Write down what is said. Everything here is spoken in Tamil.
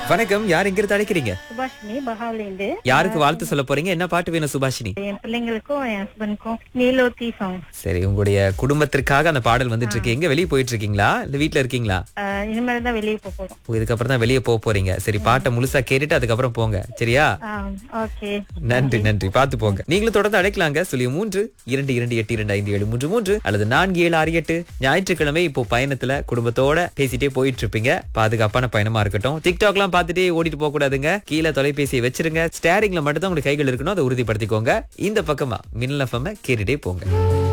வணக்கம் யார் எங்கிருந்து அழைக்கிறீங்க சுபாஷினி பஹாவிலேருந்து யாருக்கு வாழ்த்து சொல்ல போறீங்க என்ன பாட்டு வேணும் சுபாஷினி என் பிள்ளைங்களுக்கும் என் ஹஸ்பண்டுக்கும் நீலோத்தி சாங் சரி உங்களுடைய குடும்பத்திற்காக அந்த பாடல் வந்துட்டு இருக்கு எங்க வெளியே போயிட்டு இருக்கீங்களா இல்ல வீட்ல இருக்கீங்களா இனிமேல் தான் வெளியே போக போறோம் ஓ, இதுக்கப்புறம் தான் வெளியே போக போறீங்க சரி பாட்டை முழுசா கேட்டுட்டு அதுக்கப்புறம் போங்க சரியா ஓகே நன்றி நன்றி பார்த்து போங்க நீங்களும் தொடர்ந்து அழைக்கலாங்க சொல்லி மூன்று இரண்டு இரண்டு எட்டு இரண்டு ஐந்து ஏழு மூன்று மூன்று அல்லது நான்கு ஏழு ஆறு எட்டு ஞாயிற்றுக்கிழமை இப்போ பயணத்துல குடும்பத்தோட பேசிட்டே போயிட்டு இருப்பீங்க பாதுகாப்பான பயணமா இருக்கட்டும் டிக்டாக்லாம் பார்த்துட்டே ஓடிட்டு போக கூடாதுங்க கீழே தொலைபேசியை வச்சிருங்க ஸ்டேரிங்ல மட்டும் தான் உங்களுக்கு கைகள் இருக்கணும் அதை உறுதிப்படுத்திக்கோங்க இந்த பக்கமா மின்னல் எஃப்எம் கேட்டுட்டே போங்க